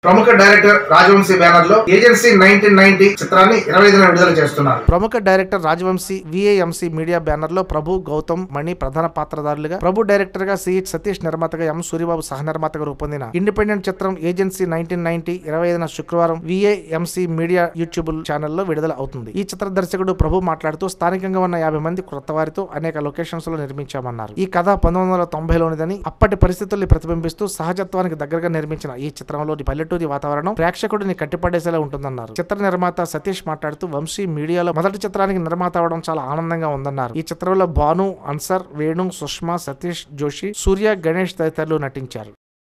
ప్రముఖ director Rajavamsi banner లో agency nineteen ninety చిత్రాన్ని ఇరవై ఐదున విడుదల చేస్తున్నారు ప్రముఖ director Rajavamsi VAMC media banner లో ప్రభు గౌతమ్ మణి ప్రధాన పాత్రధారులుగా ప్రభు డైరెక్టర్ గా సిహెచ్ సతీష్ నిర్మాతగా ఎం సూర్యబాబు సహ నిర్మాతగా రూపొందిన ఇండిపెండెంట్ చిత్రం ఏజెన్సీ నైన్టీన్ నైన్టీ ఇరవై ఐదున శుక్రవారం విఏఎంసీ మీడియా యూట్యూబ్ ఛానల్లో విడుదల అవుతుంది ఈ చిత్ర దర్శకుడు ప్రభు మాట్లాడుతూ స్థానికంగా ఉన్న యాభై మంది క్రొత్త వారితో అనేక లొకేషన్స్ లో నిర్మించామన్నారు ఈ కథ పంతొమ్మిది వందల తొంభైలోనిదని అప్పటి పరిస్థితుల్ని ప్రతిబింబిస్తూ సహజత్వానికి దగ్గరగా నిర్మించిన ఈ చిత్రంలోని పల్లెటూరి వాతావరణం ప్రేక్షకుడిని కట్టిపడేసేలా ఉంటుందన్నారు చిత్ర నిర్మాత సతీష్ మాట్లాడుతూ వంశీ మీడియాలో మొదటి చిత్రానికి నిర్మాత అవడం చాలా ఆనందంగా ఉందన్నారు ఈ చిత్రంలో భాను అన్సర్ వేణు సుష్మా సతీష్ జోషి సూర్య గణేష్ తదితరులు నటించారు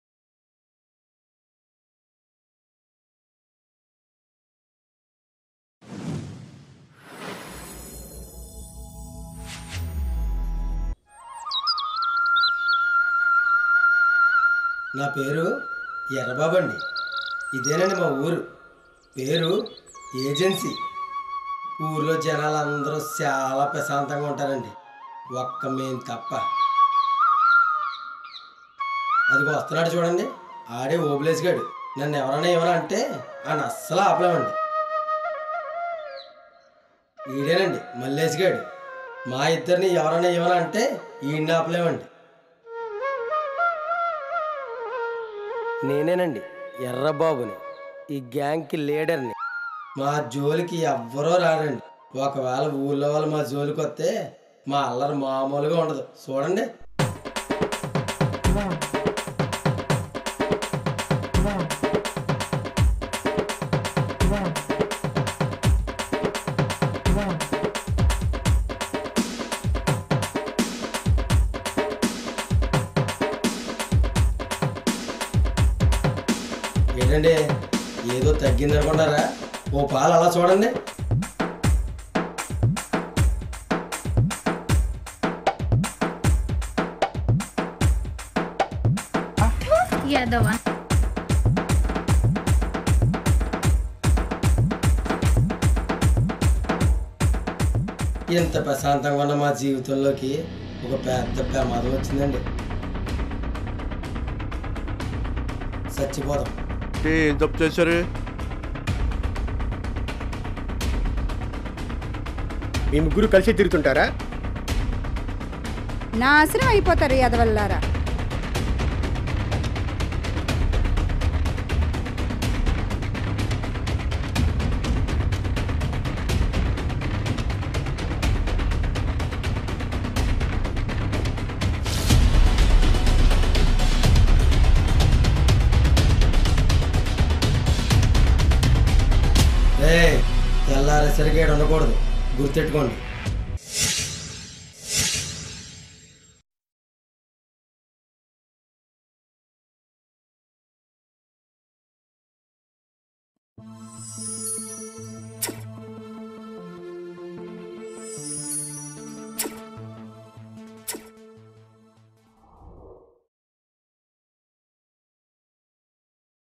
నా పేరు ఎర్రబాబు అండి ఇదేనండి మా ఊరు పేరు ఏజెన్సీ ఊర్లో జనాలు అందరూ చాలా ప్రశాంతంగా ఉంటారండి ఒక్క మేము తప్ప అది వస్తున్నాడు చూడండి ఆడే ఓబులేస్ గాడు నన్ను ఎవరైనా ఏమైనా అంటే ఆయన అస్సలు ఆపలేమండి ఈడేనండి మల్లేష్ గాడు మా ఇద్దరిని ఎవరైనా ఏమైనా అంటే ఈయన్ని ఆపలేమండి నేనేనండి ఎర్రబాబుని ఈ గ్యాంగ్కి లీడర్ని మా జోలికి ఎవ్వరూ రారండి ఒకవేళ ఊళ్ళో వాళ్ళు మా జోలికి వస్తే మా అల్లరి మామూలుగా ఉండదు చూడండి ఏంటండి ఏదో తగ్గింది అనుకుంటారా ఓ పాలు అలా చూడండి యాదవ ఇంత ప్రశాంతంగా ఉన్న మా జీవితంలోకి ఒక పెద్ద ప్రమాదం వచ్చిందండి చచ్చిపోదాం ఏం తప్పు చేశారు మీ ముగ్గురు కలిసి తిరుగుతుంటారా నాశనం అయిపోతారు ఎదవల్లారా ఏ తెల్లారేసరికి ఈడ ఉండకూడదు గుర్తెట్టుకోండి